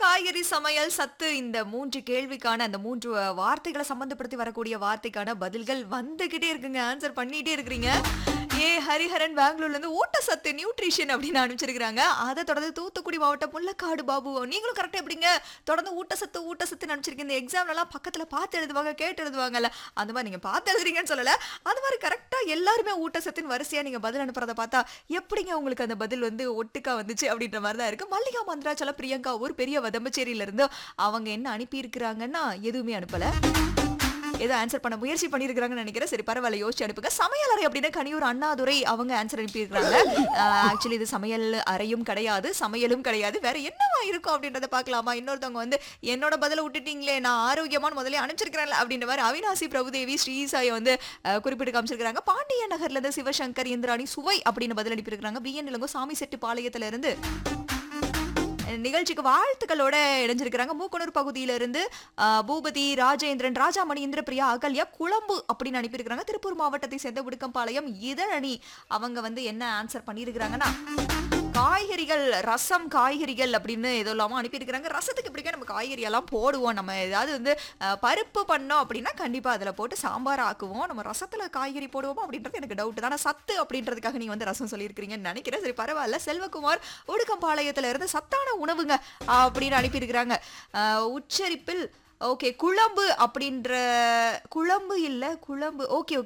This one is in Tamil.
காய்கறி சமையல் சத்து இந்த மூன்று கேள்விக்கான அந்த மூன்று அஹ், வார்த்தைகளை சம்பந்தப்படுத்தி வரக்கூடிய வார்த்தைக்கான பதில்கள் வந்துகிட்டே இருக்குங்க ஆன்சர் பண்ணிட்டே இருக்கிறீங்க ஏ ஹரிஹரன் பெங்களூர்ல இருந்து ஊட்டச்சத்து நியூட்ரிஷன் அப்படின்னு அனுப்பிச்சிருக்காங்க அதை தொடர்ந்து தூத்துக்குடி மாவட்டம் முள்ளக்காடு பாபு நீங்களும் கரெக்டா எப்படிங்க தொடர்ந்து ஊட்டச்சத்து ஊட்டச்சத்து அனுப்பிச்சிருக்கீங்க இந்த எக்ஸாம்ல எல்லாம் பக்கத்துல பார்த்து எழுதுவாங்க கேட்டு எழுதுவாங்கல்ல அந்த மாதிரி நீங்க பார்த்து எழுதுறீங்கன்னு சொல்லல அது மாதிரி கரெக்டா எல்லாருமே ஊட்டச்சத்தின் வரிசையா நீங்க பதில் அனுப்புறத பார்த்தா எப்படிங்க உங்களுக்கு அந்த பதில் வந்து ஒட்டுக்கா வந்துச்சு அப்படின்ற மாதிரி தான் இருக்கு மல்லிகா மந்திராச்சல பிரியங்கா ஒரு பெரிய வதம்பச்சேரியில இருந்து அவங்க என்ன அனுப்பி இருக்கிறாங்கன்னா எதுவுமே அனுப்பல ஏதோ ஆன்சர் பண்ண முயற்சி பண்ணியிருக்கிறாங்கன்னு நினைக்கிறேன் சரி பரவாயில்ல யோசிச்சு அனுப்புங்க சமையல் அறை அப்படின்னு கனியூர் அண்ணாதுரை அவங்க ஆன்சர் அனுப்பியிருக்கிறாங்க ஆக்சுவலி இது சமையல் அறையும் கிடையாது சமையலும் கிடையாது வேற என்னவா இருக்கும் அப்படின்றத பார்க்கலாமா இன்னொருத்தவங்க வந்து என்னோட பதில விட்டுட்டீங்களே நான் ஆரோக்கியமான முதல்ல அனுப்பிச்சிருக்கிறேன் அப்படின்ற மாதிரி அவினாசி பிரபுதேவி ஸ்ரீசாயை வந்து அஹ், குறிப்பிட்டு காமிச்சிருக்காங்க பாண்டிய நகர்ல இருந்து சிவசங்கர் இந்திராணி சுவை அப்படின்னு பதில் அனுப்பியிருக்கிறாங்க பிஎன் இளங்கோ சாமி செட்டு பாளையத்துல இருந்து நிகழ்ச்சிக்கு வாழ்த்துக்களோட இணைஞ்சிருக்கிறாங்க மூக்கனூர் பகுதியில இருந்து ஆஹ், பூபதி ராஜேந்திரன் ராஜாமணி இந்திரபிரியா அகல்யா குழம்பு அப்படின்னு அனுப்பியிருக்கிறாங்க திருப்பூர் மாவட்டத்தை சேர்ந்த விடுக்கம்பாளையம் இதழணி அவங்க வந்து என்ன ஆன்சர் பண்ணியிருக்கிறாங்கன்னா காய்கறிகள் ரசம் காய்கறிகள் அப்படின்னு ஏதோ இல்லாம அனுப்பியிருக்கிறாங்க ரசத்துக்கு இப்படிக்கா நம்ம காய்கறி எல்லாம் போடுவோம் நம்ம ஏதாவது வந்து அஹ், பருப்பு பண்ணோம் அப்படின்னா கண்டிப்பா அதுல போட்டு சாம்பார் ஆக்குவோம் நம்ம ரசத்துல காய்கறி போடுவோமா அப்படின்றது எனக்கு டவுட் தான் ஆனா சத்து அப்படின்றதுக்காக நீங்க வந்து ரசம் சொல்லியிருக்கிறீங்கன்னு நினைக்கிறேன் சரி பரவாயில்ல செல்வகுமார் ஒடுக்கம்பாளையத்துல இருந்து சத்தான உணவுங்க அப்படின்னு அனுப்பியிருக்கிறாங்க அஹ், உச்சரிப்பில் ஓகே குழம்பு அப்படின்ற குழம்பு இல்ல குழம்பு ஓகே